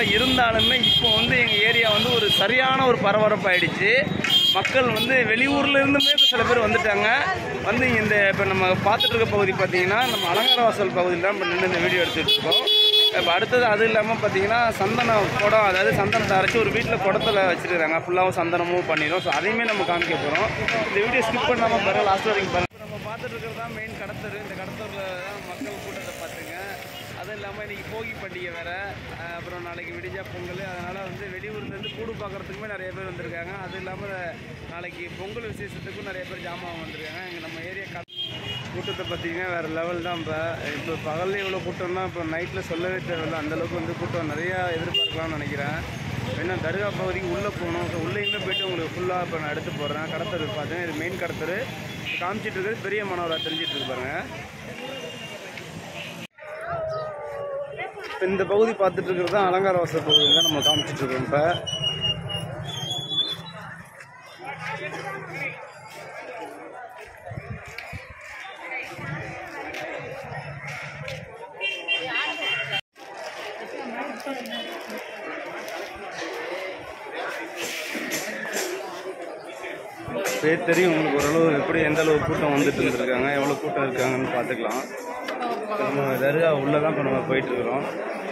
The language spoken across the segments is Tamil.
இருந்தாலுமே இப்போ வந்து எங்கள் ஏரியா வந்து ஒரு சரியான ஒரு பரபரப்பாயிடுச்சு மக்கள் வந்து வெளியூர்ல இருந்துமே இப்ப சில பேர் வந்துட்டாங்க வந்து இந்த இப்போ நம்ம பார்த்துட்டு இருக்க பகுதி பார்த்தீங்கன்னா நம்ம அலங்காரவாசல் பகுதியில் தான் இப்போ நின்று இந்த வீடியோ எடுத்துகிட்டு இருக்கோம் இப்போ அடுத்தது அது இல்லாமல் பார்த்தீங்கன்னா சந்தன குடம் அதாவது சந்தனத்தை அரைச்சி ஒரு வீட்டில் குடத்தில் வச்சுருக்காங்க ஃபுல்லாகவும் சந்தனமும் பண்ணிடும் ஸோ அதையுமே நம்ம காமிக்க போகிறோம் இந்த வீடியோ ஸ்கிப் பண்ணாமல் பாருங்கள் லாஸ்ட் வரைக்கும் பாருங்கள் இப்போ நம்ம பார்த்துட்டு இருக்கிறது தான் மெயின் கடத்தரு இந்த கடத்தூரில் தான் மக்கள் கூட்டத்தை பார்த்துங்க அதுவும் இல்லாமல் இன்றைக்கி போகி பண்டிகை வேறு அஹ் அப்புறம் நாளைக்கு விடிஞ்சா பொங்கல் அதனால் வந்து வெளியூர்லேருந்து கூடு பார்க்குறதுக்குமே நிறைய பேர் வந்திருக்காங்க அது இல்லாமல் நாளைக்கு பொங்கல் விசேஷத்துக்கும் நிறைய பேர் ஜாமான் வந்திருக்காங்க இங்கே நம்ம ஏரியா க கூட்டத்தை பார்த்தீங்கன்னா வேறு லெவல் தான் இப்போ இப்போ பகலில் இவ்வளோ கூட்டம்னா இப்போ நைட்டில் சொல்லவே தேவையில்ல அந்தளவுக்கு வந்து கூட்டம் நிறையா எதிர்பார்க்கலாம்னு நினைக்கிறேன் ஏன்னா தர்கா பகுதிக்கு உள்ளே போகணும் ஸோ உள்ளேயுமே போயிட்டு உங்களுக்கு ஃபுல்லாக இப்போ நான் எடுத்து போடுறேன் கடத்தரு பார்த்தீங்கன்னா இது மெயின் கடத்தரு காமிச்சிட்டு இருக்கிறது பெரிய மனோரா தெரிஞ்சிட்டு இருக்கு பாருங்க இப்போ இந்த பகுதி பார்த்துட்டு இருக்கிறது தான் அலங்கார வாசல் பகுதி தான் நம்ம காமிச்சிட்டு இருக்கோம் இப்போ இப்பயே தெரியும் உங்களுக்கு ஓரளவு எப்படி எந்த அளவு கூட்டம் வந்துட்டு இருந்திருக்காங்க எவ்வளோ கூட்டம் இருக்காங்கன்னு பார்த்துக்கலாம் இப்ப நம்ம தர்கா உள்ளே தான் இப்போ நம்ம போயிட்டு இருக்கிறோம்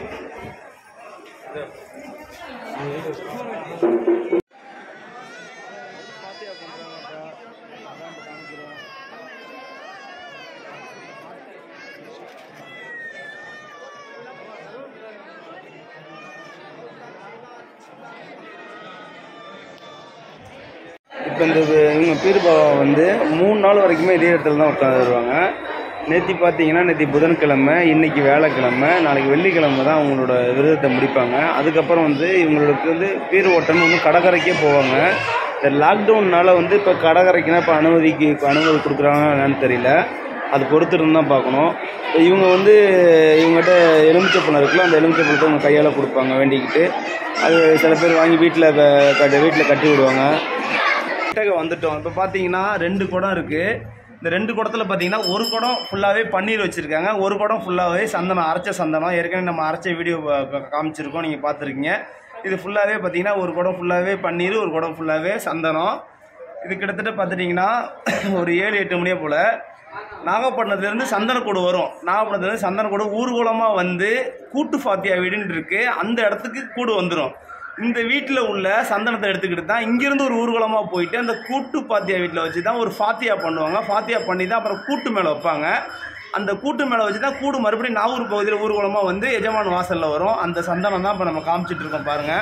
இப்போ இந்த வி- இவங்க பீர் பாபா வந்து மூணு நாள் வரைக்குமே இதே இடத்துல தான் உட்காந்துருவாங்க நேற்று பார்த்தீங்கன்னா நேற்று புதன்கிழமை இன்னைக்கு வேலைக்கிழமை நாளைக்கு வெள்ளிக்கிழமை தான் அவங்களோட விரதத்தை முடிப்பாங்க அதுக்கப்புறம் வந்து இவங்களுக்கு வந்து பீர் ஓட்டம்னு வந்து கடற்கரைக்கே போவாங்க இந்த லாக்டவுன்னால வந்து இப்போ கடற்கரைக்குனா இப்போ அனுமதிக்கு இப்போ அனுமதி கொடுக்குறாங்கன்னா என்னன்னு தெரியல அது பொறுத்திருந்து தான் பார்க்கணும் இப்போ இவங்க வந்து இவங்ககிட்ட எலுமிச்சப்பழம் இருக்குல்ல அந்த எலுமிச்சப்பழத்தை அவங்க கையால் கொடுப்பாங்க வேண்டிக்கிட்டு அது சில பேர் வாங்கி வீட்டில் கட்டி வீட்டில் கட்டி விடுவாங்க கிட்டக்க வந்துட்டோம் இப்போ பார்த்தீங்கன்னா ரெண்டு குடம் இருக்கு இந்த ரெண்டு குடத்துல பார்த்தீங்கன்னா ஒரு குடம் ஃபுல்லாகவே பன்னீர் வச்சிருக்காங்க ஒரு குடம் ஃபுல்லாகவே சந்தனம் அரைச்ச சந்தனம் ஏற்கனவே நம்ம அரைச்ச வீடியோ காமிச்சிருக்கோம் நீங்கள் பார்த்துருக்கீங்க இது ஃபுல்லாகவே பார்த்தீங்கன்னா ஒரு குடம் ஃபுல்லாகவே பன்னீர் ஒரு குடம் ஃபுல்லாகவே சந்தனம் இது கிட்டத்தட்ட பார்த்துட்டிங்கன்னா ஒரு ஏழு எட்டு மணியை போல் நாகப்பட்டினத்துலேருந்து சந்தனக்கூடு வரும் நாகப்பட்டினத்துலேருந்து சந்தனக்கூடு ஊர்வலமாக வந்து கூட்டு ஃபாத்தியா வீடுன்னு இருக்கு அந்த இடத்துக்கு கூடு வந்துடும் இந்த வீட்டில் உள்ள சந்தனத்தை எடுத்துக்கிட்டு தான் இங்கேருந்து ஒரு ஊர்வலமாக போயிட்டு அந்த கூட்டு பாத்தியா வீட்டில் வச்சு தான் ஒரு ஃபாத்தியா பண்ணுவாங்க ஃபாத்தியா பண்ணி தான் அப்புறம் கூட்டு மேலே வைப்பாங்க அந்த கூட்டு மேலே வச்சு தான் கூடு மறுபடியும் நாகூர் பகுதியில் ஊர்வலமாக வந்து எஜமான் வாசலில் வரும் அந்த சந்தனம் தான் இப்போ நம்ம காமிச்சிட்டு இருக்கோம் பாருங்கள்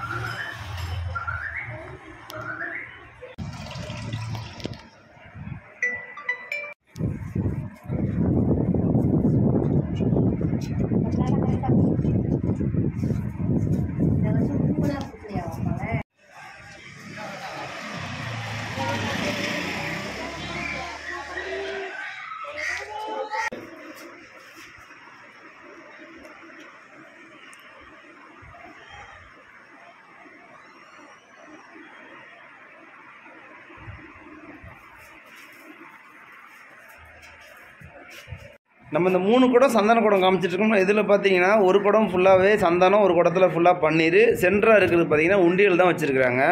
நம்ம இந்த மூணு குடம் சந்தன குடம் காமிச்சிட்டு இருக்கோம் இதில் பார்த்தீங்கன்னா ஒரு குடம் ஃபுல்லாகவே சந்தனம் ஒரு குடத்துல ஃபுல்லாக பன்னீர் சென்டராக இருக்கிறது பார்த்தீங்கன்னா உண்டியல் தான் வச்சுருக்குறாங்க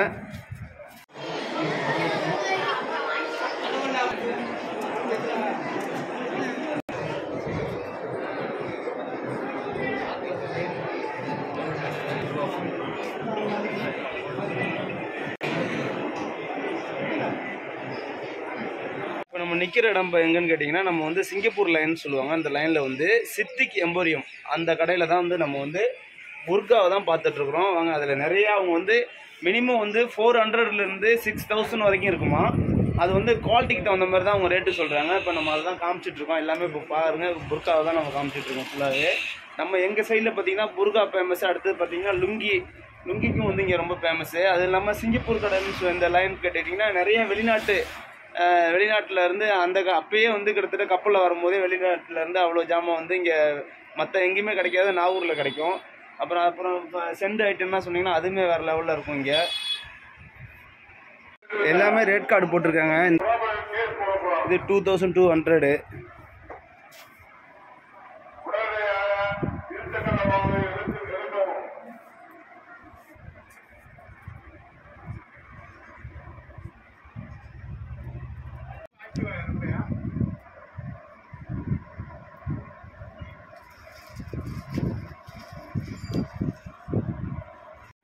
இப்போ நம்ம நிற்கிற இடம் இப்போ எங்கன்னு கேட்டிங்கன்னா நம்ம வந்து சிங்கப்பூர் லைன் சொல்லுவாங்க அந்த லைனில் வந்து சித்திக் எம்போரியம் அந்த கடையில் தான் வந்து நம்ம வந்து புர்காவை தான் பார்த்துட்ருக்குறோம் வாங்க அதில் நிறையா அவங்க வந்து மினிமம் வந்து ஃபோர் ஹண்ட்ரட்லேருந்து சிக்ஸ் தௌசண்ட் வரைக்கும் இருக்குமா அது வந்து குவாலிட்டிக்கு தகுந்த மாதிரி தான் அவங்க ரேட்டு சொல்கிறாங்க இப்போ நம்ம அதை தான் காமிச்சிட்ருக்கோம் எல்லாமே இப்போ பாருங்க புர்காவை தான் நம்ம காமிச்சிட்ருக்கோம் ஃபுல்லாகவே நம்ம எங்கள் சைடில் பார்த்தீங்கன்னா புர்கா ஃபேமஸ் அடுத்தது பார்த்தீங்கன்னா லுங்கி லுங்கிக்கும் வந்து இங்கே ரொம்ப ஃபேமஸ்ஸு அது இல்லாமல் சிங்கப்பூர் கடைன்னு சொ- இந்த லைன் கேட்டுட்டிங்கன்னா நிறைய வெளிநாட்டு அஹ், வெளிநாட்டுல இருந்து அந்த க- அப்பயே வந்து கிட்டத்தட்ட கப்பலில் வரும்போதே வெளிநாட்டுல இருந்து அவ்வளோ ஜாமான் வந்து இங்கே மற்ற எங்கேயுமே கிடைக்காது நாகூரில் கிடைக்கும் அப்புறம் அப்புறம் இப்போ சென்ட் ஐட்டம்லாம் சொன்னீங்கன்னா அதுவுமே வேறு லெவலில் இருக்கும் இங்கே எல்லாமே ரேட் கார்டு போட்டிருக்காங்க இது டூ தௌசண்ட் டூ ஹண்ட்ரடு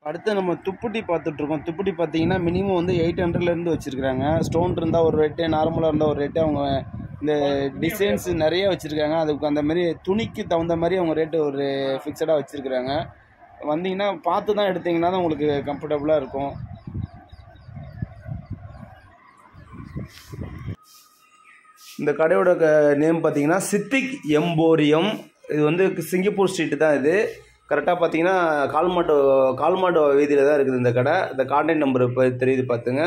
அடுத்து நம்ம துப்புட்டி பார்த்துட்ருக்கோம் துப்புட்டி பார்த்தீங்கன்னா மினிமம் வந்து எயிட் ஹண்ட்ரட்லேருந்து வச்சுருக்காங்க ஸ்டோன் இருந்தால் ஒரு ரேட்டு நார்மலாக இருந்தால் ஒரு ரேட்டு அவங்க இந்த டிசைன்ஸ் நிறைய வச்சுருக்காங்க அதுக்கு அந்த மாதிரி துணிக்கு தகுந்த மாதிரி அவங்க ரேட்டு ஒரு ஃபிக்ஸடாக வச்சுருக்குறாங்க வந்தீங்கன்னா பார்த்து தான் எடுத்தீங்கன்னா தான் உங்களுக்கு கம்ஃபர்டபுளாக இருக்கும் இந்த கடையோட நேம் பார்த்தீங்கன்னா சித்திக் எம்போரியம் இது வந்து சிங்கப்பூர் ஸ்ட்ரீட்டு தான் இது கரெக்டாக பார்த்தீங்கன்னா கால்மாட்டோ கால்மாட்டோ வீதியில் தான் இருக்குது இந்த கடை இந்த கான்டாக்ட் நம்பர் இப்போ தெரியுது பார்த்துங்க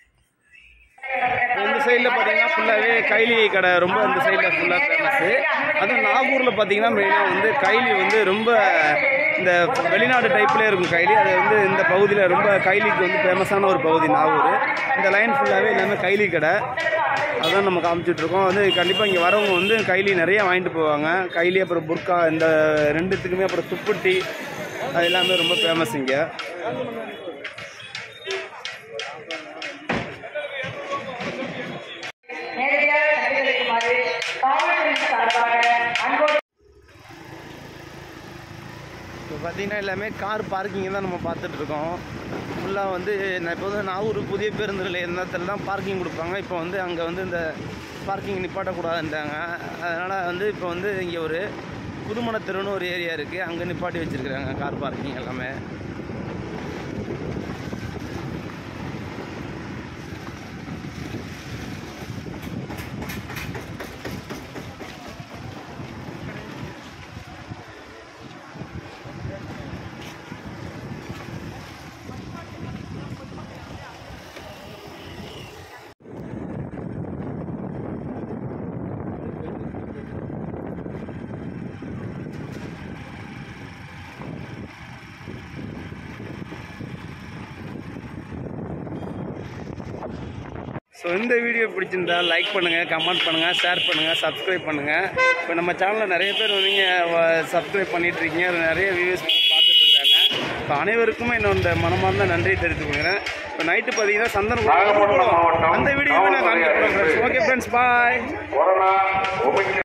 இந்த சைடில் பார்த்தீங்கன்னா ஃபுல்லாகவே கைலி கடை ரொம்ப இந்த சைடில் ஃபுல்லாக ஃபேமஸ்ஸு அதுவும் நாகூரில் பார்த்தீங்கன்னா மெயினாக வந்து கைலி வந்து ரொம்ப இந்த வெளிநாடு டைப்லேயே இருக்கும் கைலி அது வந்து இந்த பகுதியில் ரொம்ப கைலிக்கு வந்து ஃபேமஸான ஒரு பகுதி நாகூர் இந்த லைன் ஃபுல்லாகவே எல்லாமே கைலி கடை அதான் நம்ம காமிச்சிட்ருக்கோம் வந்து கண்டிப்பாக இங்கே வரவங்க வந்து கைலி நிறைய வாங்கிட்டு போவாங்க கைலி அப்புறம் புர்கா இந்த ரெண்டுத்துக்குமே அப்புறம் துப்புட்டி அது எல்லாமே ரொம்ப ஃபேமஸ் இங்கே நேரடியாக கண்டுகளிக்குமாறு காவல்துறையின் சார்பாக அன்போடு இப்போ பார்த்தீங்கன்னா எல்லாமே கார் பார்க்கிங் தான் நம்ம பார்த்துட்டு இருக்கோம் ஃபுல்லாக வந்து நான் இப்போ வந்து நாகூர் புதிய பேருந்து நிலையம் இடத்துல தான் பார்க்கிங் கொடுப்பாங்க இப்போ வந்து அங்கே வந்து இந்த பார்க்கிங் நிப்பாட்டக்கூடாதுன்ட்டாங்க அதனால் வந்து இப்போ வந்து இங்கே ஒரு புதுமண தெருன்னு ஒரு ஏரியா இருக்குது அங்கே நிப்பாட்டி வச்சுருக்குறாங்க கார் பார்க்கிங் எல்லாமே ஸோ இந்த வீடியோ பிடிச்சிருந்தா லைக் பண்ணுங்கள் கமெண்ட் பண்ணுங்கள் ஷேர் பண்ணுங்கள் சப்ஸ்கிரைப் பண்ணுங்கள் இப்போ நம்ம சேனலில் நிறைய பேர் வந்து நீங்கள் சப்ஸ்கிரைப் பண்ணிட்டு இருக்கீங்க அது நிறைய வியூஸ் பார்த்துட்டு இருக்காங்க இப்போ அனைவருக்குமே என்னோட மனமார்ந்த நன்றியை தெரிவித்துக் கொள்கிறேன் இப்போ நைட்டு பார்த்தீங்கன்னா சந்தனம் நாகப்பட்டினம் மாவட்டம் அந்த வீடியோவை நான் காமிக்கிறேன் ஓகே ஃப்ரெண்ட்ஸ் பாய் கொரோனா